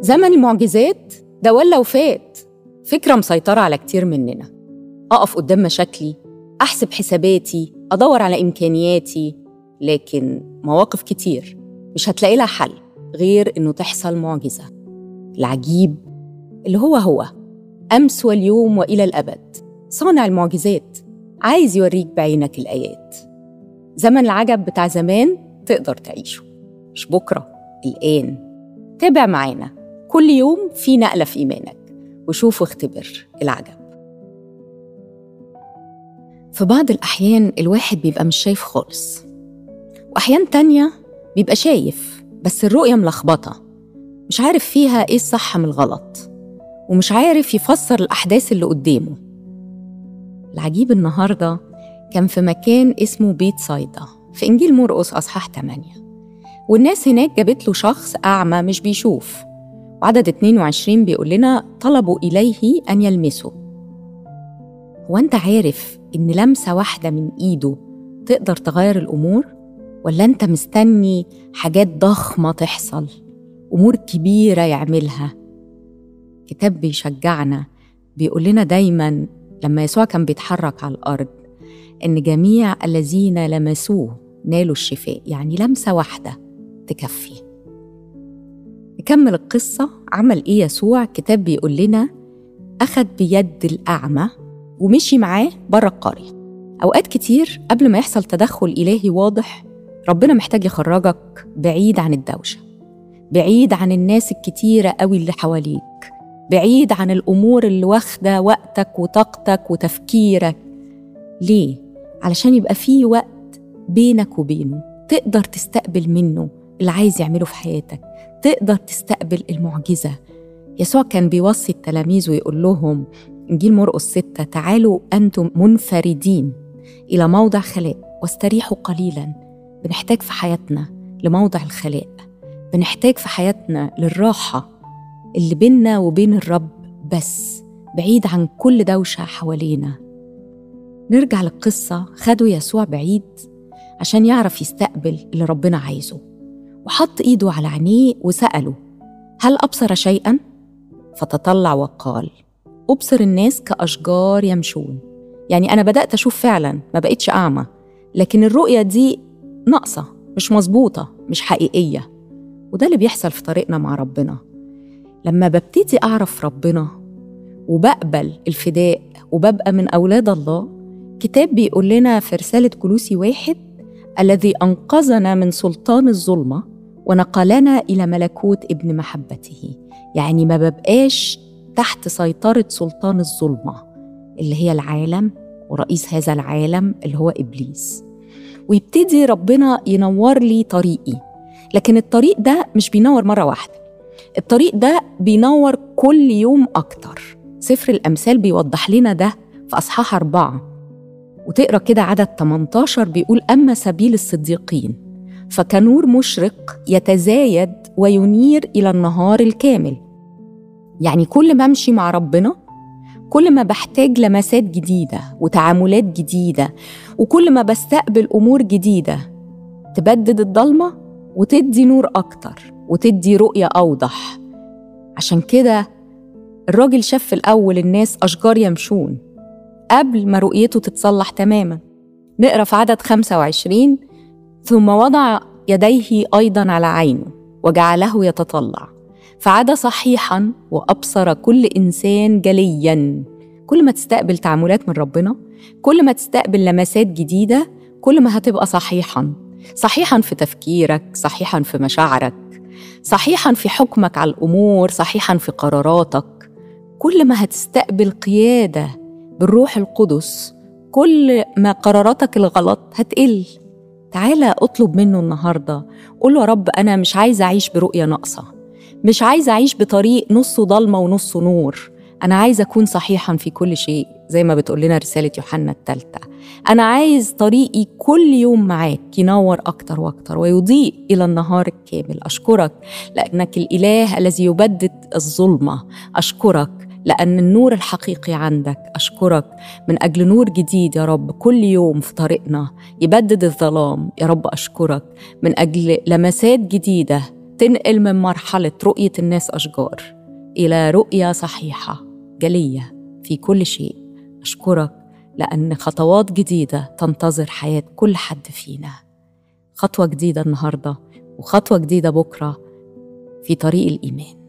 زمن المعجزات ده ولا وفات فكرة مسيطرة على كتير مننا أقف قدام مشاكلي أحسب حساباتي أدور على إمكانياتي لكن مواقف كتير مش هتلاقي لها حل غير إنه تحصل معجزة العجيب اللي هو هو أمس واليوم وإلى الأبد صانع المعجزات عايز يوريك بعينك الآيات زمن العجب بتاع زمان تقدر تعيشه مش بكرة الآن تابع معانا كل يوم في نقلة في إيمانك وشوف واختبر العجب في بعض الأحيان الواحد بيبقى مش شايف خالص وأحيان تانية بيبقى شايف بس الرؤية ملخبطة مش عارف فيها إيه الصح من الغلط ومش عارف يفسر الأحداث اللي قدامه العجيب النهاردة كان في مكان اسمه بيت صيدا في إنجيل مرقس أصحاح 8 والناس هناك جابت له شخص أعمى مش بيشوف وعدد 22 بيقول لنا طلبوا إليه أن يلمسه هو أنت عارف إن لمسة واحدة من إيده تقدر تغير الأمور؟ ولا أنت مستني حاجات ضخمة تحصل؟ أمور كبيرة يعملها؟ كتاب بيشجعنا بيقول لنا دايما لما يسوع كان بيتحرك على الأرض إن جميع الذين لمسوه نالوا الشفاء يعني لمسة واحدة تكفي نكمل القصة عمل إيه يسوع كتاب بيقول لنا أخد بيد الأعمى ومشي معاه بره القرية أوقات كتير قبل ما يحصل تدخل إلهي واضح ربنا محتاج يخرجك بعيد عن الدوشة بعيد عن الناس الكتيرة قوي اللي حواليك بعيد عن الأمور اللي واخدة وقتك وطاقتك وتفكيرك ليه؟ علشان يبقى في وقت بينك وبينه تقدر تستقبل منه اللي عايز يعمله في حياتك تقدر تستقبل المعجزة يسوع كان بيوصي التلاميذ ويقول لهم إنجيل مرقس ستة تعالوا أنتم منفردين إلى موضع خلاء واستريحوا قليلا بنحتاج في حياتنا لموضع الخلاء بنحتاج في حياتنا للراحة اللي بيننا وبين الرب بس بعيد عن كل دوشة حوالينا نرجع للقصة خدوا يسوع بعيد عشان يعرف يستقبل اللي ربنا عايزه وحط إيده على عينيه وسأله هل أبصر شيئا؟ فتطلع وقال أبصر الناس كأشجار يمشون يعني أنا بدأت أشوف فعلا ما بقتش أعمى لكن الرؤية دي ناقصة مش مظبوطة مش حقيقية وده اللي بيحصل في طريقنا مع ربنا لما ببتدي أعرف ربنا وبقبل الفداء وببقى من أولاد الله كتاب بيقول لنا في رسالة كلوسي واحد الذي أنقذنا من سلطان الظلمة ونقلنا إلى ملكوت ابن محبته يعني ما ببقاش تحت سيطرة سلطان الظلمة اللي هي العالم ورئيس هذا العالم اللي هو إبليس ويبتدي ربنا ينور لي طريقي لكن الطريق ده مش بينور مرة واحدة الطريق ده بينور كل يوم أكتر سفر الأمثال بيوضح لنا ده في أصحاح أربعة وتقرأ كده عدد 18 بيقول أما سبيل الصديقين فكنور مشرق يتزايد وينير إلى النهار الكامل يعني كل ما أمشي مع ربنا كل ما بحتاج لمسات جديدة وتعاملات جديدة وكل ما بستقبل أمور جديدة تبدد الضلمة وتدي نور أكتر وتدي رؤية أوضح عشان كده الراجل شاف في الأول الناس أشجار يمشون قبل ما رؤيته تتصلح تماما نقرا في عدد 25 ثم وضع يديه أيضا على عينه وجعله يتطلع فعاد صحيحا وأبصر كل إنسان جليا كل ما تستقبل تعاملات من ربنا كل ما تستقبل لمسات جديدة كل ما هتبقى صحيحا صحيحا في تفكيرك صحيحا في مشاعرك صحيحا في حكمك على الأمور صحيحا في قراراتك كل ما هتستقبل قيادة بالروح القدس كل ما قراراتك الغلط هتقل تعالى اطلب منه النهارده قول له يا رب انا مش عايزه اعيش برؤيه ناقصه مش عايزه اعيش بطريق نصه ضلمه ونصه نور انا عايزه اكون صحيحا في كل شيء زي ما بتقول لنا رساله يوحنا الثالثه انا عايز طريقي كل يوم معاك ينور اكتر واكتر ويضيء الى النهار الكامل اشكرك لانك الاله الذي يبدد الظلمه اشكرك لأن النور الحقيقي عندك أشكرك من أجل نور جديد يا رب كل يوم في طريقنا يبدد الظلام يا رب أشكرك من أجل لمسات جديدة تنقل من مرحلة رؤية الناس أشجار إلى رؤية صحيحة جلية في كل شيء أشكرك لأن خطوات جديدة تنتظر حياة كل حد فينا خطوة جديدة النهاردة وخطوة جديدة بكرة في طريق الإيمان